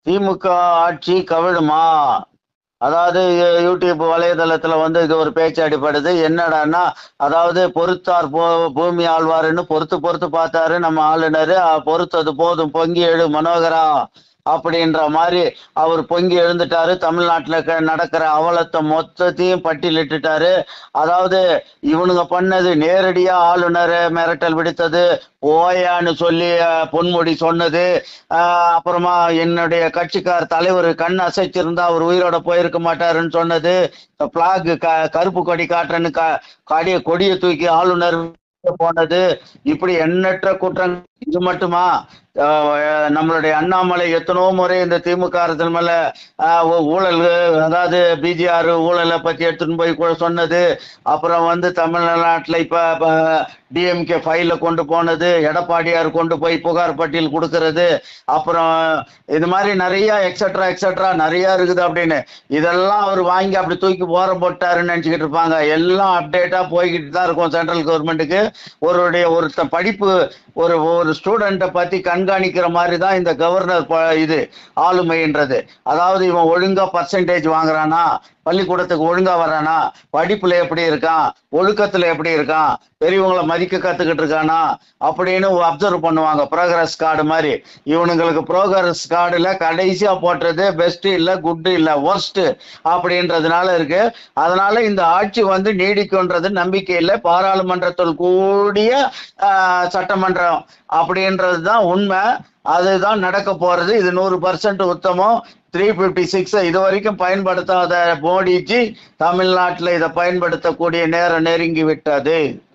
திமுக ஆட்சி கவிழுமா அதாவது you- YouTube வலைதளத்துல வந்து இது ஒரு பேச்சு அடிப்படுது என்னடான்னா அதாவது பொறுத்தார் போ பூமி ஆழ்வாருன்னு பொறுத்து பொறுத்து பார்த்தாரு நம்ம ஆளுநரு அஹ், பொறுத்தது போதும் பொங்கி எழு மனோகரா அப்படின்ற மாதிரி அவர் பொங்கி எழுந்துட்டாரு தமிழ்நாட்டுல க- நடக்கிற அவலத்தை மொத்தத்தையும் பட்டியலிட்டுட்டாரு அதாவது இவனுங்க பண்ணது நேரடியா ஆளுநர் மிரட்டல் விடுத்தது ஓயான்னு சொல்லி அஹ், பொன்முடி சொன்னது அஹ், அப்புறமா என்னுடைய கட்சிக்கார் தலைவர் கண் அசைச்சிருந்தா அவர் உயிரோட போயிருக்க மாட்டாருன்னு சொன்னது பிளாக் க கருப்பு கொடி காட்டுறேன்னு க கொடிய கொடியை தூக்கி ஆளுநர் போனது இப்படி எண்ணற்ற குற்றம் இது மட்டுமா அஹ், நம்மளுடைய அண்ணாமலை எத்தனோ முறை இந்த திமுக அரசின் மேல அஹ், ஊ- ஊழல் அதாவது பிஜிஆர் ஊழலை பத்தி எடுத்துன்னு போய் கூட சொன்னது அப்புறம் வந்து தமிழ்நாட்டுல இப்ப டிஎம்கே ஃபைல கொண்டு போனது எடப்பாடியார் கொண்டு போய் புகார் பட்டியல் கொடுக்கறது அப்புறம் இது மாதிரி நிறைய எக்ஸட்ரா எக்ஸட்ரா நிறைய இருக்குது அப்படின்னு இதெல்லாம் அவர் வாங்கி அப்படி தூக்கி போற போட்டாருன்னு நினைச்சுக்கிட்டு இருப்பாங்க எல்லாம் அப்டேட்டா போய்கிட்டு தான் இருக்கும் சென்ட்ரல் கவர்மெண்ட்டுக்கு ஒருடைய ஒருத்த படிப்பு ஒரு ஒரு ஸ்டூடெண்ட்டை பத்தி கண்காணிக்கிற மாதிரி தான் இந்த கவர்னர் ப- இது ஆளுமைன்றது அதாவது இவன் ஒழுங்கா பர்சன்டேஜ் வாங்குறானா பள்ளிக்கூடத்துக்கு ஒழுங்கா வரானா படிப்புல எப்படி இருக்கான் ஒழுக்கத்துல எப்படி இருக்கான் பெரியவங்களை மதிக்க கத்துக்கிட்டு இருக்கானா அப்படின்னு அப்சர்வ் பண்ணுவாங்க ப்ரோக்ரஸ் கார்டு மாதிரி இவனுங்களுக்கு ப்ரோக்ரஸ் கார்டுல கடைசியா போட்டது பெஸ்ட் இல்ல குட் இல்ல ஒர்ஸ்ட் அப்படின்றதுனால இருக்கு அதனால இந்த ஆட்சி வந்து நீடிக்கும்ன்றது நம்பிக்கை இல்லை பாராளுமன்றத்தில் கூடிய ஆஹ், சட்டமன்றம் அப்படின்றது தான் உண்மை அதுதான் நடக்க போறது இது நூறு பர்சன்ட் உத்தமம் த்ரீ பிப்டி சிக்ஸ் இது வரைக்கும் பயன்படுத்தாத மோடிஜி தமிழ்நாட்டில் இதை பயன்படுத்தக்கூடிய நேரம் நெருங்கி விட்டது